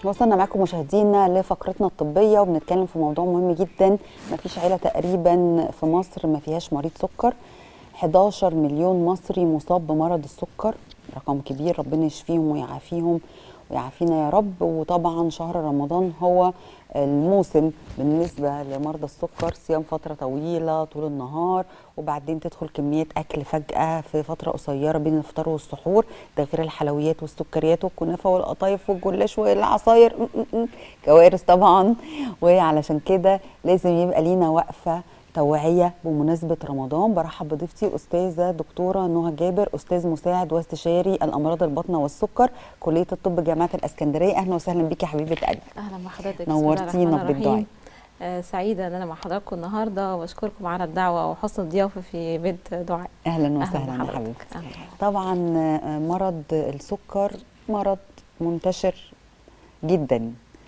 وصلنا معاكم مشاهدينا لفقرتنا الطبيه وبنتكلم في موضوع مهم جدا ما فيش عيله تقريبا في مصر ما فيهاش مريض سكر 11 مليون مصري مصاب بمرض السكر رقم كبير ربنا يشفيهم ويعافيهم ويعافينا يا رب وطبعا شهر رمضان هو الموسم بالنسبه لمرضى السكر صيام فتره طويله طول النهار وبعدين تدخل كميه اكل فجاه في فتره قصيره بين الفطار والسحور ده غير الحلويات والسكريات والكنافه والقطايف والجلاش والعصاير م- م- م. كوارث طبعا وعلشان كده لازم يبقى لينا وقفه توعيه بمناسبه رمضان برحب بضيفتي استاذه دكتوره نهى جابر استاذ مساعد واستشاري الامراض البطنه والسكر كليه الطب جامعه الاسكندريه اهلا وسهلا بيكي يا حبيبه قلبي اهلا بحضرتك بسم الله نورتينا الرحمن الرحيم. بالدعاء. آه سعيده ان انا مع حضراتكم النهارده واشكركم على الدعوه وحسن الضيافه في بيت دعاء اهلا أهلاً وسهلا يا بحضرتك. حبيبتي أهلاً بحضرتك. طبعا آه، مرض السكر مرض منتشر جدا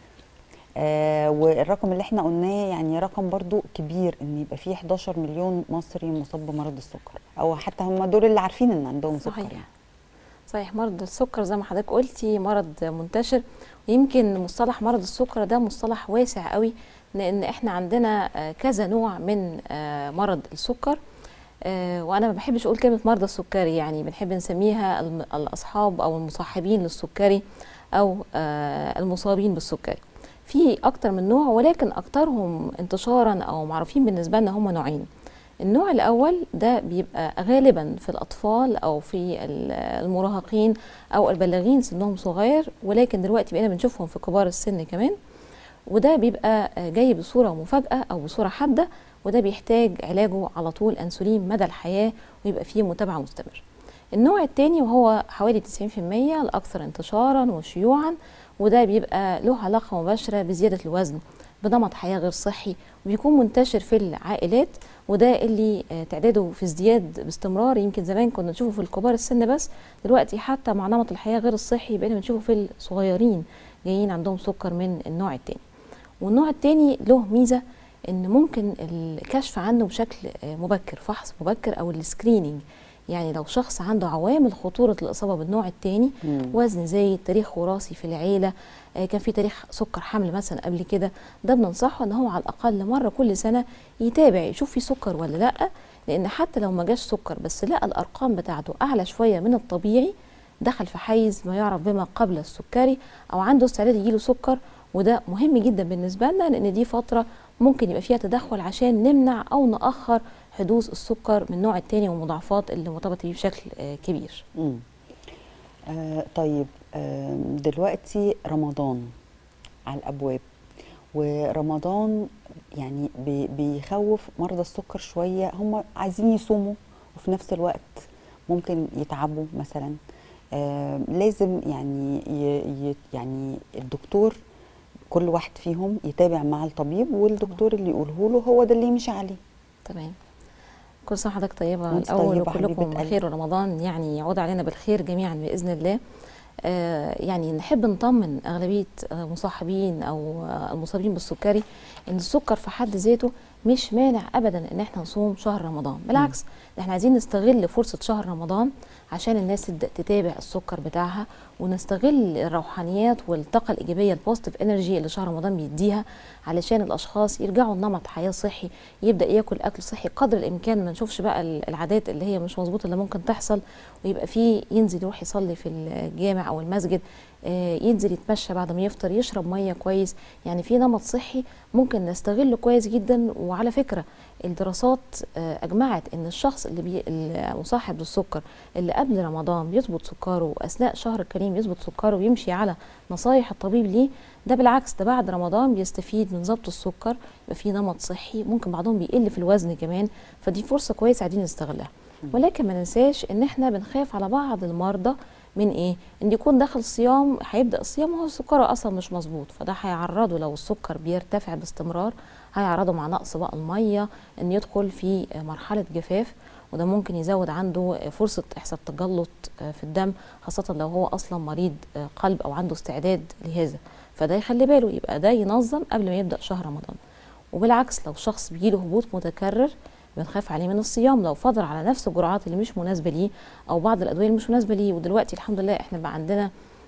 آه والرقم اللي احنا قلناه يعني رقم برضو كبير ان يبقى فيه 11 مليون مصري مصاب بمرض السكر او حتى هم دول اللي عارفين ان عندهم سكر صحيح يعني. صحيح مرض السكر زي ما حضرتك قلتي مرض منتشر ويمكن مصطلح مرض السكر ده مصطلح واسع قوي لان احنا عندنا آه، كذا نوع من آه، مرض السكر آه، وانا ما بحبش اقول كلمه مرضى السكري يعني بنحب نسميها الم- الاصحاب او المصاحبين للسكري او آه، المصابين بالسكري في اكتر من نوع ولكن اكترهم انتشارا او معروفين بالنسبه لنا هم نوعين النوع الاول ده بيبقى غالبا في الاطفال او في ال- المراهقين او البالغين سنهم صغير ولكن دلوقتي بقينا بنشوفهم في كبار السن كمان وده بيبقى آه، جاي بصوره مفاجاه او بصوره حاده وده بيحتاج علاجه على طول انسولين مدى الحياه ويبقى فيه متابعه مستمره النوع الثاني وهو حوالي 90% الاكثر انتشارا وشيوعا وده بيبقى له علاقه مباشره بزياده الوزن بنمط حياه غير صحي وبيكون منتشر في العائلات وده اللي آه، تعداده في ازدياد باستمرار يمكن زمان كنا نشوفه في الكبار السن بس دلوقتي حتى مع نمط الحياه غير الصحي بقينا بنشوفه في الصغيرين جايين عندهم سكر من النوع الثاني والنوع الثاني له ميزه ان ممكن الكشف عنه بشكل آه، مبكر فحص مبكر او السكريننج يعني لو شخص عنده عوامل خطوره الاصابه بالنوع الثاني مم. وزن زايد تاريخ وراثي في العيله آه، كان في تاريخ سكر حمل مثلا قبل كده ده بننصحه ان هو على الاقل مره كل سنه يتابع يشوف في سكر ولا لا لان حتى لو ما جاش سكر بس لقى الارقام بتاعته اعلى شويه من الطبيعي دخل في حيز ما يعرف بما قبل السكري او عنده استعداد يجيله سكر وده مهم جدا بالنسبه لنا لان دي فتره ممكن يبقى فيها تدخل عشان نمنع او ناخر حدوث السكر من النوع الثاني والمضاعفات اللي مرتبطه بيه بشكل آه، كبير مم. آه طيب آه دلوقتي رمضان على الابواب ورمضان يعني بي بيخوف مرضى السكر شويه هم عايزين يصوموا وفي نفس الوقت ممكن يتعبوا مثلا آه لازم يعني ي ي يعني الدكتور كل واحد فيهم يتابع مع الطبيب والدكتور اللي يقوله له هو ده اللي يمشي عليه تمام كل سنه وحضرتك طيبه وانت الاول طيبة وكلكم حبيبة قلبي. بخير ورمضان يعني يعود علينا بالخير جميعا باذن الله آه يعني نحب نطمن اغلبيه آه، مصاحبين او آه، المصابين بالسكري ان السكر في حد ذاته مش مانع ابدا ان احنا نصوم شهر رمضان بالعكس ده احنا عايزين نستغل فرصه شهر رمضان عشان الناس تبدا تتابع السكر بتاعها ونستغل الروحانيات والطاقه الايجابيه البوزيتيف انرجي اللي شهر رمضان بيديها علشان الاشخاص يرجعوا لنمط حياه صحي يبدا ياكل اكل صحي قدر الامكان ما نشوفش بقى ال- العادات اللي هي مش مظبوطه اللي ممكن تحصل ويبقى فيه ينزل يروح يصلي في الجامع او المسجد آه، ينزل يتمشى بعد ما يفطر يشرب ميه كويس يعني في نمط صحي ممكن نستغله كويس جدا وعلى فكره الدراسات آه، اجمعت ان الشخص اللي بي المصاحب للسكر اللي قبل رمضان بيظبط سكره واثناء شهر الكريم يظبط سكره ويمشي على نصايح الطبيب ليه ده بالعكس ده بعد رمضان بيستفيد من ضبط السكر يبقى في نمط صحي ممكن بعضهم بيقل في الوزن كمان فدي فرصه كويسه عايزين نستغلها ولكن ما ننساش ان احنا بنخاف على بعض المرضى من ايه ان يكون داخل صيام هيبدا الصيام وهو سكره اصلا مش مظبوط فده هيعرضه لو السكر بيرتفع باستمرار هيعرضه مع نقص بقى الميه ان يدخل في مرحله جفاف وده ممكن يزود عنده فرصه احساس تجلط في الدم خاصه لو هو اصلا مريض قلب او عنده استعداد لهذا فده يخلي باله يبقى ده ينظم قبل ما يبدا شهر رمضان وبالعكس لو شخص بيجيله هبوط متكرر بنخاف عليه من الصيام لو فضل على نفس الجرعات اللي مش مناسبه ليه او بعض الادويه اللي مش مناسبه ليه ودلوقتي الحمد لله احنا بقى عندنا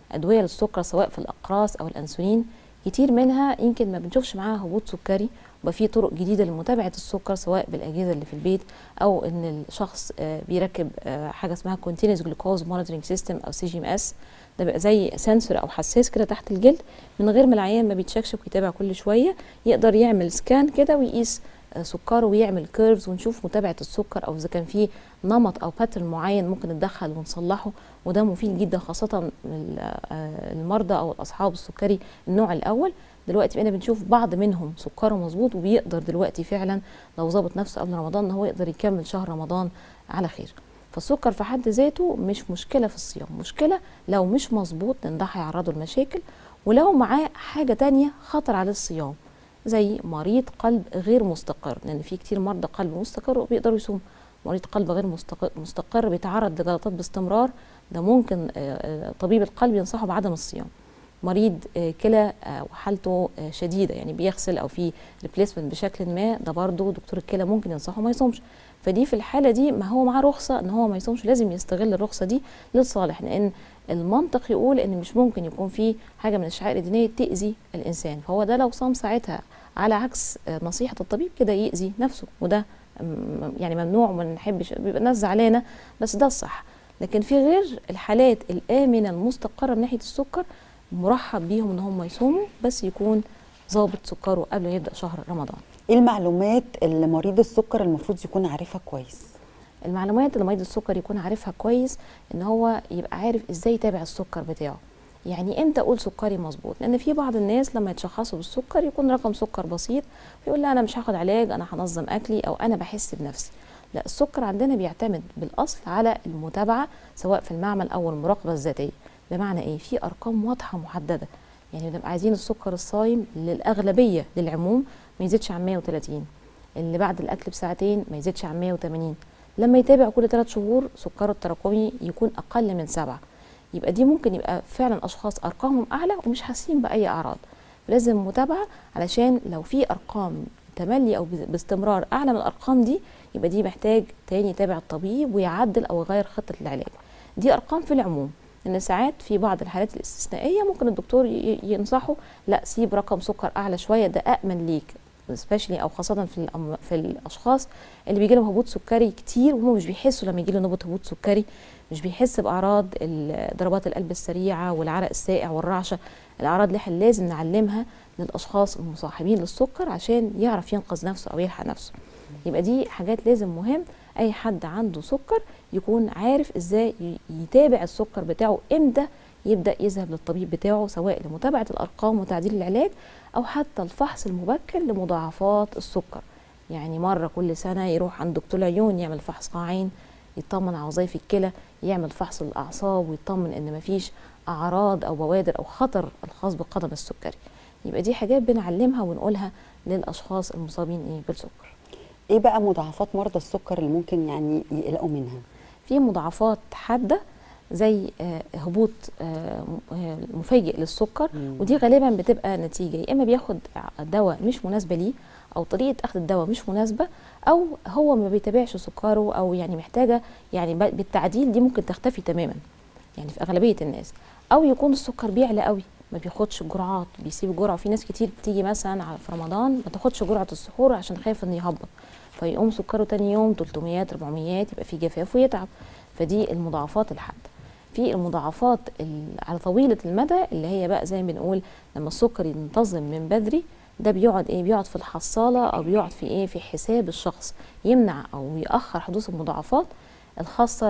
ادويه للسكر سواء في الاقراص او الانسولين كتير منها يمكن ما بنشوفش معاها هبوط سكري وبقى في طرق جديده لمتابعه السكر سواء بالاجهزه اللي في البيت او ان الشخص آه، بيركب آه، حاجه اسمها continuous glucose monitoring system او سي جي ام اس ده بقى زي سنسور او حساس كده تحت الجلد من غير ما العيان ما بيتشكشك ويتابع كل شويه يقدر يعمل سكان كده ويقيس آه، سكره ويعمل كيرفز ونشوف متابعه السكر او اذا كان في نمط او باترن معين ممكن نتدخل ونصلحه وده مفيد جدا خاصه لل- آه، المرضى او اصحاب السكري النوع الاول دلوقتي بقينا بنشوف بعض منهم سكره مظبوط وبيقدر دلوقتي فعلا لو ظبط نفسه قبل رمضان ان هو يقدر يكمل شهر رمضان على خير فالسكر في حد ذاته مش مشكله في الصيام مشكله لو مش مظبوط لان ده هيعرضه لمشاكل ولو معاه حاجه تانية خطر على الصيام زي مريض قلب غير مستقر لان في كتير مرضى قلب مستقر وبيقدروا يصوموا مريض قلب غير مستقر, مستقر بيتعرض لجلطات باستمرار ده ممكن آه، آه، طبيب القلب ينصحه بعدم الصيام مريض آه، كلى آه، وحالته آه، شديده يعني بيغسل او في ريبليسمنت بشكل ما ده برضه دكتور الكلى ممكن ينصحه ما يصومش فدي في الحاله دي ما هو معاه رخصه ان هو ما يصومش لازم يستغل الرخصه دي للصالح لان المنطق يقول ان مش ممكن يكون في حاجه من الشعائر الدينيه تاذي الانسان فهو ده لو صام ساعتها على عكس آه، نصيحه الطبيب كده يأذي نفسه وده م- يعني ممنوع وما نحبش بيبقى الناس زعلانه بس ده الصح لكن في غير الحالات الامنه المستقره من ناحيه السكر مرحب بيهم ان هم يصوموا بس يكون ظابط سكره قبل ما يبدا شهر رمضان ايه المعلومات اللي مريض السكر المفروض يكون عارفها كويس المعلومات اللي مريض السكر يكون عارفها كويس ان هو يبقى عارف ازاي يتابع السكر بتاعه يعني امتى اقول سكري مظبوط لان في بعض الناس لما يتشخصوا بالسكر يكون رقم سكر بسيط فيقول لا انا مش هاخد علاج انا هنظم اكلي او انا بحس بنفسي لا السكر عندنا بيعتمد بالاصل على المتابعه سواء في المعمل او المراقبه الذاتيه بمعنى ايه في ارقام واضحه محدده يعني بنبقى عايزين السكر الصايم للاغلبيه للعموم ما يزيدش عن 130 اللي بعد الاكل بساعتين ما يزيدش عن 180 لما يتابع كل ثلاث شهور سكره التراكمي يكون اقل من سبعة يبقى دي ممكن يبقى فعلا اشخاص ارقامهم اعلى ومش حاسين باي اعراض لازم متابعه علشان لو في ارقام تملي او باستمرار اعلى من الارقام دي يبقى دي محتاج تاني يتابع الطبيب ويعدل او يغير خطه العلاج دي ارقام في العموم ان ساعات في بعض الحالات الاستثنائيه ممكن الدكتور ي- ينصحه لا سيب رقم سكر اعلى شويه ده امن ليك سبيشلي او خاصه في الأم- في الاشخاص اللي بيجي لهم هبوط سكري كتير وهم مش بيحسوا لما يجي له نوبه هبوط سكري مش بيحس باعراض ال- ضربات القلب السريعه والعرق الساقع والرعشه الاعراض اللي احنا لازم نعلمها للاشخاص المصاحبين للسكر عشان يعرف ينقذ نفسه او يلحق نفسه يبقى دي حاجات لازم مهم اي حد عنده سكر يكون عارف ازاي ي- يتابع السكر بتاعه امتى يبدا يذهب للطبيب بتاعه سواء لمتابعه الارقام وتعديل العلاج او حتى الفحص المبكر لمضاعفات السكر يعني مره كل سنه يروح عند دكتور عيون يعمل فحص قاعين يطمن على وظائف الكلى يعمل فحص الاعصاب ويطمن ان مفيش اعراض او بوادر او خطر الخاص بالقدم السكري يبقى دي حاجات بنعلمها ونقولها للاشخاص المصابين ايه بالسكر ايه بقى مضاعفات مرضى السكر اللي ممكن يعني يقلقوا منها في مضاعفات حاده زي آه، هبوط آه، م- آه، مفاجئ للسكر مم. ودي غالبا بتبقى نتيجه يا اما بياخد ع- دواء مش مناسبه ليه او طريقه اخذ الدواء مش مناسبه او هو ما بيتابعش سكره او يعني محتاجه يعني ب- بالتعديل دي ممكن تختفي تماما يعني في اغلبيه الناس او يكون السكر بيعلى قوي ما بياخدش جرعات بيسيب جرعه في ناس كتير بتيجي مثلا على- في رمضان ما تاخدش جرعه السحور عشان خايف انه يهبط فيقوم سكره تاني يوم 300 400 يبقى في جفاف ويتعب فدي المضاعفات الحاده في المضاعفات ال- على طويله المدى اللي هي بقى زي ما بنقول لما السكر ينتظم من بدري ده بيقعد ايه بيقعد في الحصاله او بيقعد في ايه في حساب الشخص يمنع او ياخر حدوث المضاعفات الخاصه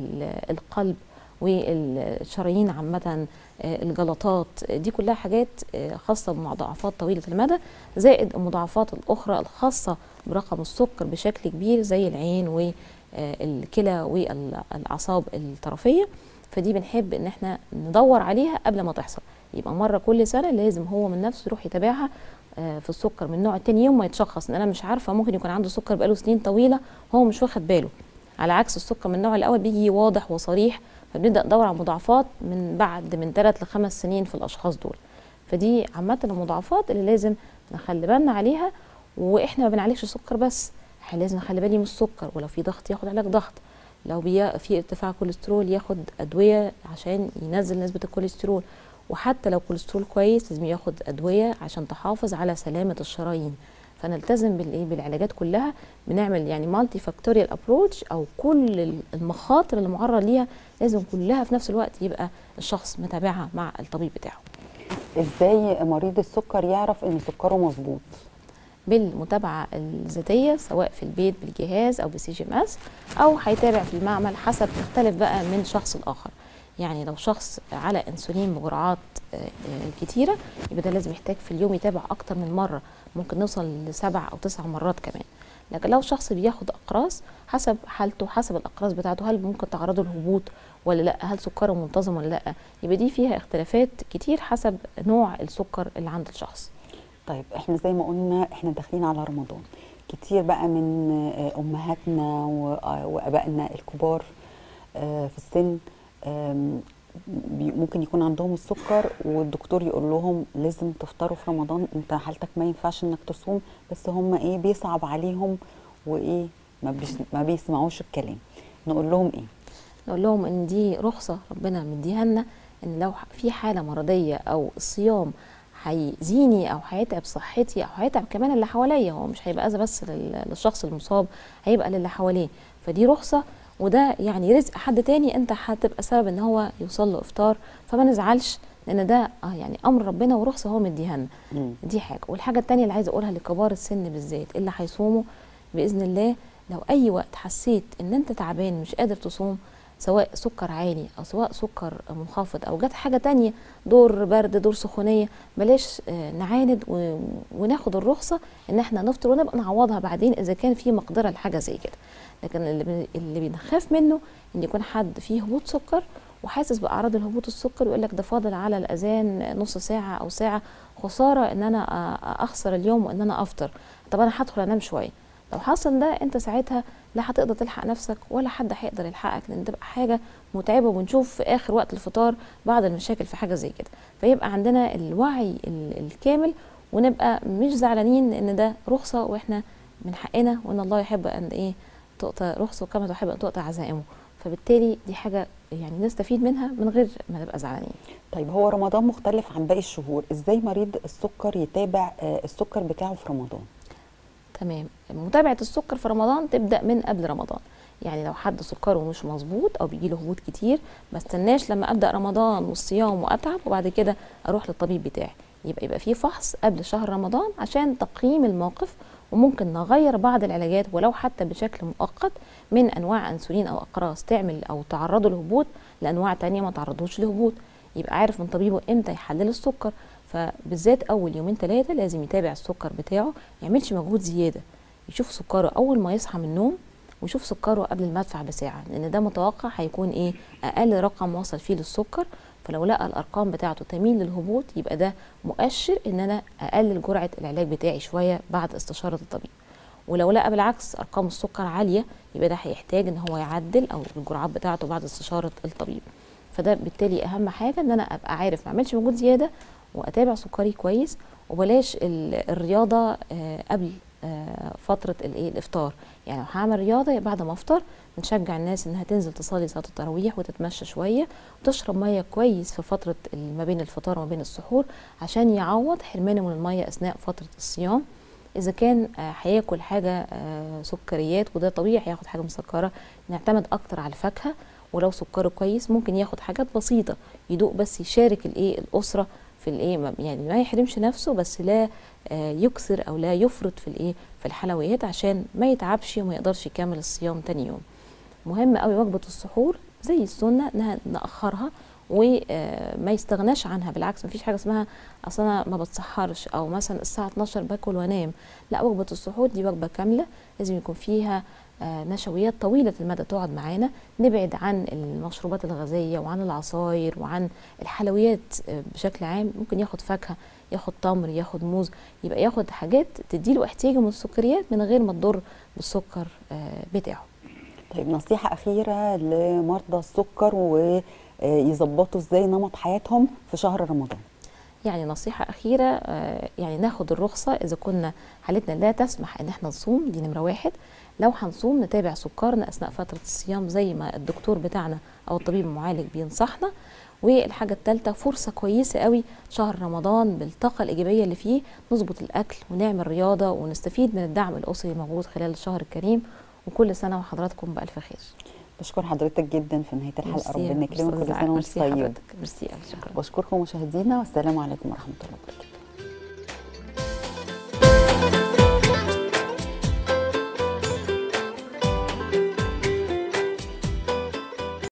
بالقلب والشرايين عامه آه، الجلطات آه، دي كلها حاجات آه، خاصه بمضاعفات طويله المدى زائد المضاعفات الاخرى الخاصه برقم السكر بشكل كبير زي العين والكلى والاعصاب الطرفيه فدي بنحب ان احنا ندور عليها قبل ما تحصل يبقى مره كل سنه لازم هو من نفسه يروح يتابعها آه، في السكر من النوع التاني يوم ما يتشخص ان انا مش عارفه ممكن يكون عنده سكر بقاله سنين طويله هو مش واخد باله على عكس السكر من النوع الاول بيجي واضح وصريح فبنبدا ندور على مضاعفات من بعد من ثلاث لخمس سنين في الاشخاص دول فدي عامه المضاعفات اللي لازم نخلي بالنا عليها واحنا ما بنعالجش السكر بس احنا لازم نخلي بالي من السكر ولو في ضغط ياخد علاج ضغط لو بي في ارتفاع كوليسترول ياخد ادويه عشان ينزل نسبه الكوليسترول وحتى لو كوليسترول كويس لازم ياخد ادويه عشان تحافظ على سلامه الشرايين فنلتزم بالايه بالعلاجات كلها بنعمل يعني مالتي فاكتوريال ابروتش او كل المخاطر اللي معرض ليها لازم كلها في نفس الوقت يبقى الشخص متابعها مع الطبيب بتاعه ازاي مريض السكر يعرف ان سكره مظبوط بالمتابعه الذاتيه سواء في البيت بالجهاز او بسي جي ام اس او هيتابع في المعمل حسب تختلف بقى من شخص لاخر يعني لو شخص على انسولين بجرعات كتيره يبقى ده لازم يحتاج في اليوم يتابع اكتر من مره ممكن نوصل لسبع او تسع مرات كمان لكن لو شخص بياخد اقراص حسب حالته حسب الاقراص بتاعته هل ممكن تعرضه للهبوط ولا لا هل سكره منتظم ولا لا يبقى دي فيها اختلافات كتير حسب نوع السكر اللي عند الشخص طيب احنا زي ما قلنا احنا داخلين على رمضان كتير بقى من امهاتنا وابائنا الكبار في السن ممكن يكون عندهم السكر والدكتور يقول لهم لازم تفطروا في رمضان انت حالتك ما ينفعش انك تصوم بس هم ايه بيصعب عليهم وايه ما, بيش ما بيسمعوش الكلام نقول لهم ايه نقول لهم ان دي رخصه ربنا مديها لنا ان لو في حاله مرضيه او الصيام هيزيني او هيتعب صحتي او هيتعب كمان اللي حواليا هو مش هيبقى اذى بس للشخص المصاب هيبقى للي حواليه فدي رخصه وده يعني رزق حد تاني انت هتبقى سبب ان هو يوصل له افطار فما نزعلش لان ده اه يعني امر ربنا ورخصه هو مديها لنا دي حاجه والحاجه التانيه اللي عايزه اقولها لكبار السن بالذات اللي هيصوموا باذن الله لو اي وقت حسيت ان انت تعبان مش قادر تصوم سواء سكر عالي او سواء سكر منخفض او جت حاجه تانية دور برد دور سخونيه بلاش آه نعاند وناخد الرخصه ان احنا نفطر ونبقى نعوضها بعدين اذا كان في مقدره لحاجه زي كده لكن اللي اللي بنخاف منه ان يكون حد فيه هبوط سكر وحاسس باعراض الهبوط السكر ويقول لك ده فاضل على الاذان نص ساعه او ساعه خساره ان انا اخسر اليوم وان انا افطر طب انا هدخل انام شويه لو حصل ده انت ساعتها لا هتقدر تلحق نفسك ولا حد هيقدر يلحقك لان تبقى حاجه متعبه ونشوف في اخر وقت الفطار بعض المشاكل في حاجه زي كده فيبقى عندنا الوعي الكامل ونبقى مش زعلانين ان ده رخصه واحنا من حقنا وان الله يحب ان ايه تؤتى رخصه كما تحب ان تؤتى عزائمه فبالتالي دي حاجه يعني نستفيد منها من غير ما نبقى زعلانين طيب هو رمضان مختلف عن باقي الشهور ازاي مريض السكر يتابع السكر بتاعه في رمضان تمام متابعه السكر في رمضان تبدا من قبل رمضان يعني لو حد سكره مش مظبوط او بيجي له هبوط كتير ما استناش لما ابدا رمضان والصيام واتعب وبعد كده اروح للطبيب بتاعي يبقى يبقى في فحص قبل شهر رمضان عشان تقييم الموقف وممكن نغير بعض العلاجات ولو حتى بشكل مؤقت من انواع انسولين او اقراص تعمل او تعرضه لهبوط لانواع تانية ما تعرضوش لهبوط يبقى عارف من طبيبه امتى يحلل السكر فبالذات اول يومين ثلاثه لازم يتابع السكر بتاعه ما يعملش مجهود زياده يشوف سكره اول ما يصحى من النوم ويشوف سكره قبل المدفع بساعه لان ده متوقع هيكون ايه اقل رقم وصل فيه للسكر فلو لقى الارقام بتاعته تميل للهبوط يبقى ده مؤشر ان انا اقلل جرعه العلاج بتاعي شويه بعد استشاره الطبيب ولو لقى بالعكس ارقام السكر عاليه يبقى ده هيحتاج ان هو يعدل او الجرعات بتاعته بعد استشاره الطبيب فده بالتالي اهم حاجه ان انا ابقى عارف ما اعملش مجهود زياده واتابع سكري كويس وبلاش الرياضه قبل فتره الايه الافطار يعني لو هعمل رياضه بعد ما افطر بنشجع الناس انها تنزل تصلي صلاه التراويح وتتمشى شويه وتشرب ميه كويس في فتره ما بين الفطار وما بين السحور عشان يعوض حرمانه من الميه اثناء فتره الصيام اذا كان هياكل حاجه سكريات وده طبيعي هياخد حاجه مسكره نعتمد اكتر على الفاكهه ولو سكره كويس ممكن ياخد حاجات بسيطه يدوق بس يشارك الايه الاسره في الايه يعني ما يحرمش نفسه بس لا يكسر او لا يفرط في الايه في الحلويات عشان ما يتعبش وما يقدرش يكمل الصيام تاني يوم مهم قوي وجبه السحور زي السنه انها ناخرها وما يستغناش عنها بالعكس مفيش حاجه اسمها اصل انا ما بتسحرش او مثلا الساعه 12 باكل وانام لا وجبه السحور دي وجبه كامله لازم يكون فيها نشويات طويله المدى تقعد معانا نبعد عن المشروبات الغازيه وعن العصاير وعن الحلويات بشكل عام ممكن ياخد فاكهه ياخد تمر ياخد موز يبقى ياخد حاجات تديله احتياجه من السكريات من غير ما تضر بالسكر بتاعه طيب نصيحه اخيره لمرضى السكر ويظبطوا ازاي نمط حياتهم في شهر رمضان يعني نصيحة أخيرة يعني ناخد الرخصة إذا كنا حالتنا لا تسمح إن احنا نصوم دي نمرة واحد لو هنصوم نتابع سكرنا اثناء فتره الصيام زي ما الدكتور بتاعنا او الطبيب المعالج بينصحنا والحاجه الثالثه فرصه كويسه قوي شهر رمضان بالطاقه الايجابيه اللي فيه نظبط الاكل ونعمل رياضه ونستفيد من الدعم الاسري الموجود خلال الشهر الكريم وكل سنه وحضراتكم بالف خير بشكر حضرتك جدا في نهايه الحلقه ميرسي ربنا يا يكرمك أستاذة كل عائشة. سنه وانت ميرسي طيب حضرتك. ميرسي أوي، شكرا بشكركم مشاهدينا والسلام عليكم ورحمه الله وبركاته